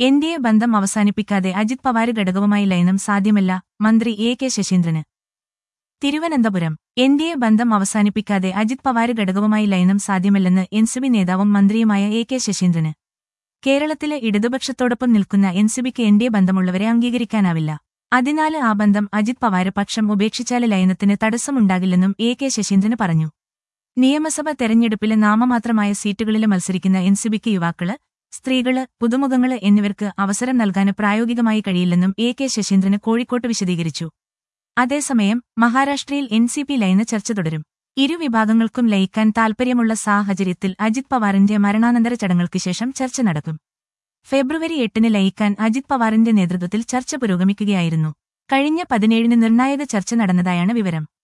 N D A ബന്ധം അവസാനിപ്പിക്കാതെ അജിത് പവാർ ഘടകവുമായി ലയനം സാധ്യമല്ല മന്ത്രി എ കെ ശശീന്ദ്രന് തിരുവനന്തപുരം എൻ ഡി എ ബന്ധം അവസാനിപ്പിക്കാതെ അജിത് പവാർ ഘടകവുമായി ലയനം സാധ്യമല്ലെന്ന് എൻസിബി നേതാവും മന്ത്രിയുമായ എ കെ ശശീന്ദ്രന് കേരളത്തിലെ ഇടതുപക്ഷത്തോടൊപ്പം നിൽക്കുന്ന എൻസിബിക്ക് എൻ ഡി എ ബന്ധമുള്ളവരെ അംഗീകരിക്കാനാവില്ല അതിനാല് ആ ബന്ധം അജിത് പവാര് പക്ഷം ഉപേക്ഷിച്ചാല് ലയനത്തിന് തടസ്സമുണ്ടാകില്ലെന്നും എ കെ ശശീന്ദ്രന് പറഞ്ഞു നിയമസഭ തെരഞ്ഞെടുപ്പിലെ നാമമാത്രമായ സീറ്റുകളിൽ മത്സരിക്കുന്ന എൻസിബിക്ക് യുവാക്കള് സ്ത്രീകള് പുതുമുഖങ്ങള് എന്നിവർക്ക് അവസരം നൽകാന് പ്രായോഗികമായി കഴിയില്ലെന്നും എ കെ ശശീന്ദ്രന് കോഴിക്കോട്ട് വിശദീകരിച്ചു അതേസമയം മഹാരാഷ്ട്രയിൽ എൻ സി പി ലയന ചർച്ച തുടരും ഇരു വിഭാഗങ്ങൾക്കും ലയിക്കാൻ താൽപര്യമുള്ള സാഹചര്യത്തിൽ അജിത് പവാറിന്റെ മരണാനന്തര ചടങ്ങുകൾക്ക് ശേഷം ചർച്ച നടക്കും ഫെബ്രുവരി എട്ടിന് ലയിക്കാൻ അജിത് പവാറിന്റെ നേതൃത്വത്തിൽ ചർച്ച പുരോഗമിക്കുകയായിരുന്നു കഴിഞ്ഞ പതിനേഴിന് നിർണായക ചർച്ച നടന്നതായാണ് വിവരം